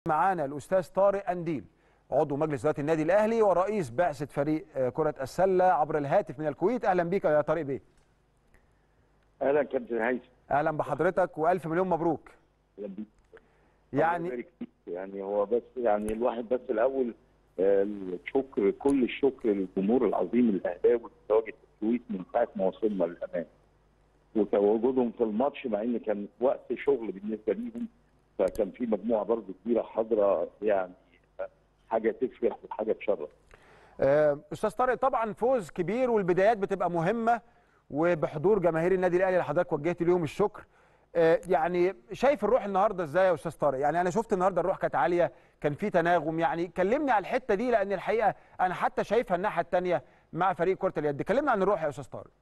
معانا الاستاذ طارق انديل عضو مجلس اداره النادي الاهلي ورئيس بعثه فريق آه، كره السله عبر الهاتف من الكويت اهلا بيك يا طارق بيه اهلا كابتن هيثم اهلا بحضرتك والف مليون مبروك اهلا بيك يعني الله يبارك فيك. يعني هو بس يعني الواحد بس الاول آه، الشكر كل الشكر للجمهور العظيم الاهلاوي المتواجد في الكويت من ساعه ما وصلنا للامان وتواجدهم في الماتش مع ان كان وقت شغل بالنسبه ليهم فكان في مجموعه برضه كبيره حاضره يعني حاجه تفرح وحاجه تشرف آه، استاذ طارق طبعا فوز كبير والبدايات بتبقى مهمه وبحضور جماهير النادي الاهلي اللي حضرتك وجهت ليهم الشكر آه، يعني شايف الروح النهارده ازاي يا استاذ طارق يعني انا شفت النهارده الروح كانت عاليه كان في تناغم يعني كلمني على الحته دي لان الحقيقه انا حتى شايفها الناحيه الثانيه مع فريق كره اليد كلمنا عن الروح يا استاذ طارق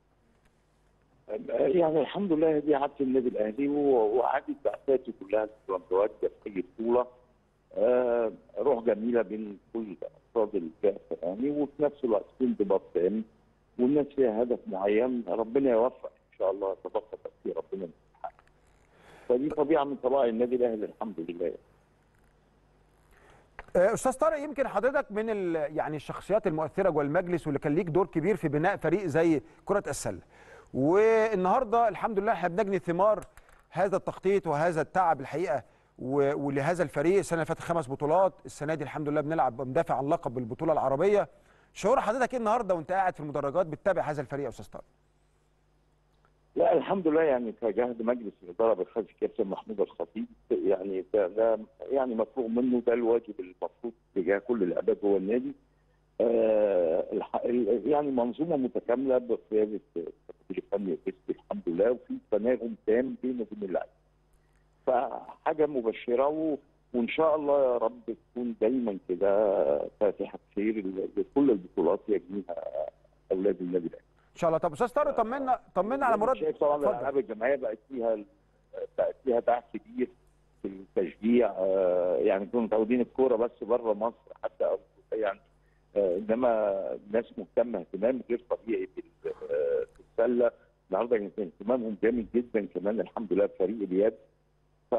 يعني الحمد لله دي عادة النادي الاهلي و- وعادة بعثاته كلها اللي بتبقى متواجده في اي بطوله آه، روح جميله بين كل افراد البعثه يعني وفي نفس الوقت في انضباط تام والناس فيها هدف معين ربنا يوفق ان شاء الله تبقى تفكير ربنا يتحقق. فدي طبيعه من طبائع النادي الاهلي الحمد لله آه، استاذ طارق يمكن حضرتك من ال- يعني الشخصيات المؤثره جوه المجلس واللي كان ليك دور كبير في بناء فريق زي كره السله والنهارده الحمد لله احنا بنجني ثمار هذا التخطيط وهذا التعب الحقيقه و- ولهذا الفريق السنه اللي فاتت خمس بطولات السنه دي الحمد لله بنلعب بندافع عن لقب البطوله العربيه شعور حضرتك ايه النهارده وانت قاعد في المدرجات بتتابع هذا الفريق يا استاذ طارق لا الحمد لله يعني كجهد مجلس الاداره بخلف كابتن محمود الخطيب يعني ده, ده يعني مفروغ منه ده الواجب المفروض تجاه كل الاباء جوه النادي آه الح- ال- يعني منظومه متكامله بقياده التدريب الفني الاسبي الحمد لله وفي تناغم تام بينه وبين اللعيبه. فحاجه مبشره و... وان شاء الله يا رب تكون دايما كده فاتحه خير ل- لكل البطولات يجنيها اولاد النادي الاهلي. ان شاء الله طب استاذ طارق طمنا طمنا على مراد شايف طبعا اتفضل. الالعاب الجماعيه بقت فيها بقت فيها باع كبير في التشجيع آه، يعني كنا متعودين الكوره بس بره مصر حتى او يعني آه، انما الناس مهتمه اهتمام غير طبيعي بال- آه، في السله النهارده كان اهتمامهم جامد جدا كمان الحمد لله بفريق اليد ف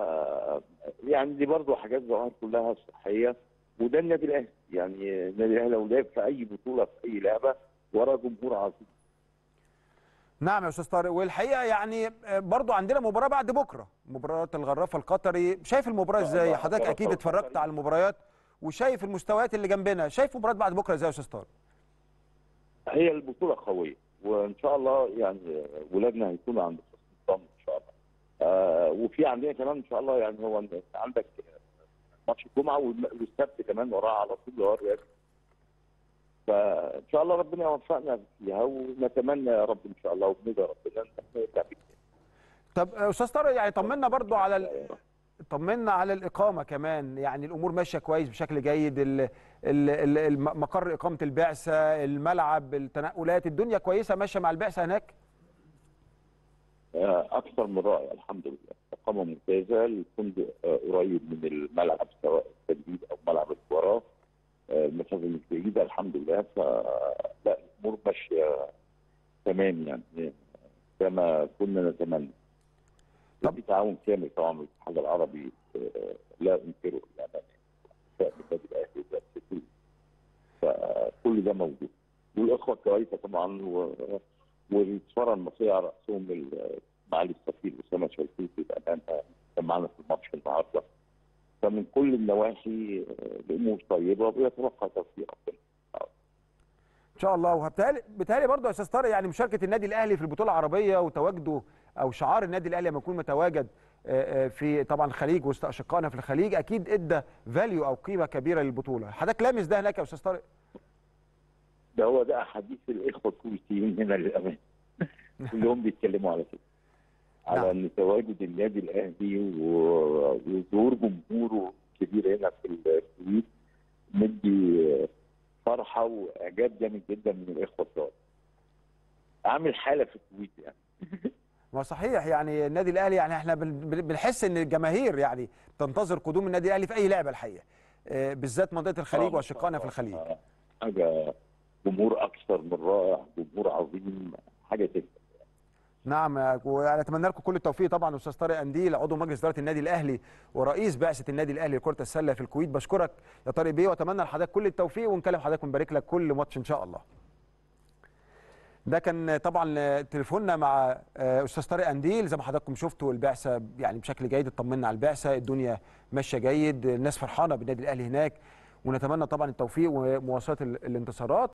يعني دي برضه حاجات ظواهر كلها صحيه وده النادي الاهلي يعني النادي الاهلي لو لعب في اي بطوله في اي لعبه ورا جمهور عظيم نعم يا استاذ طارق والحقيقه يعني آه، برضو عندنا مباراه بعد بكره مباراه الغرافه القطري شايف المباراه ازاي الله، حضرتك الغرافة اكيد اتفرجت القطري. على المباريات وشايف المستويات اللي جنبنا شايف مباراه بعد بكره ازاي يا استاذ طارق هي البطوله قويه وان شاء الله يعني ولادنا هيكونوا عند حسن الظن ان شاء الله آه وفي عندنا كمان ان شاء الله يعني هو أنت عندك ماتش الجمعه والم- والسبت كمان وراه على طول اللي هو الرياض فان شاء الله ربنا يوفقنا فيها ونتمنى يا رب ان شاء الله وبندعي ربنا ان احنا نرجع بكتير. طب آه، استاذ طارق يعني طمنا برضو على ال... طمنا على الاقامه كمان يعني الامور ماشيه كويس بشكل جيد ال... ال... ال... الم- مقر اقامه البعثه الملعب التنقلات الدنيا كويسه ماشيه مع البعثه هناك آه، اكثر من رائع الحمد لله اقامه ممتازه الفندق آه، قريب من الملعب سواء التدريب او ملعب المباراه آه، المسافه مش بعيده الحمد لله فلا الامور ماشيه تمام يعني كما كنا نتمنى طب- في تعاون كامل طبعا من الاتحاد العربي آه، لا انكره الامانه سواء من النادي الاهلي ولا الكل فكل ده موجود والاخوه الكويسه طبعا و... والسفاره المصريه على راسهم ال- معالي السفير اسامه شلتوت بامانه كان معانا في الماتش النهارده فمن كل النواحي آه، الامور طيبه ويتوقع توفيق ربنا ان شاء الله وبالتالي بالتالي برضه يا استاذ طارق يعني مشاركه النادي الاهلي في البطوله العربيه وتواجده او شعار النادي الاهلي لما يكون متواجد آه، آه، في طبعا الخليج وسط اشقائنا في الخليج اكيد ادى فاليو او قيمه كبيره للبطوله حضرتك لامس ده هناك يا استاذ طارق ده هو ده احاديث الاخوه الكويتيين هنا للامانه كلهم بيتكلموا على كده على نعم. ان تواجد النادي الاهلي و- وظهور جمهوره كبير هنا في الكويت مدي فرحه واعجاب جامد جدا من الاخوه بتوعنا عامل حاله في الكويت يعني ما صحيح يعني النادي الاهلي يعني احنا بن- بن- بنحس ان الجماهير يعني تنتظر قدوم النادي الاهلي في اي لعبه الحقيقه آه، بالذات منطقه الخليج آه، واشقائنا في الخليج آه، حاجه جمهور اكثر من رائع جمهور عظيم حاجه تفرق نعم ونتمنى لكم كل التوفيق طبعا استاذ طارق انديل عضو مجلس اداره النادي الاهلي ورئيس بعثه النادي الاهلي لكره السله في الكويت بشكرك يا طارق بيه واتمنى لحضرتك كل التوفيق ونكلم حضرتك ونبارك لك كل ماتش ان شاء الله ده كان طبعا تليفوننا مع آه، استاذ طارق انديل زي ما حضراتكم شفتوا البعثه يعني بشكل جيد اطمنا على البعثه الدنيا ماشيه جيد الناس فرحانه بالنادي الاهلي هناك ونتمنى طبعا التوفيق ومواصله ال- الانتصارات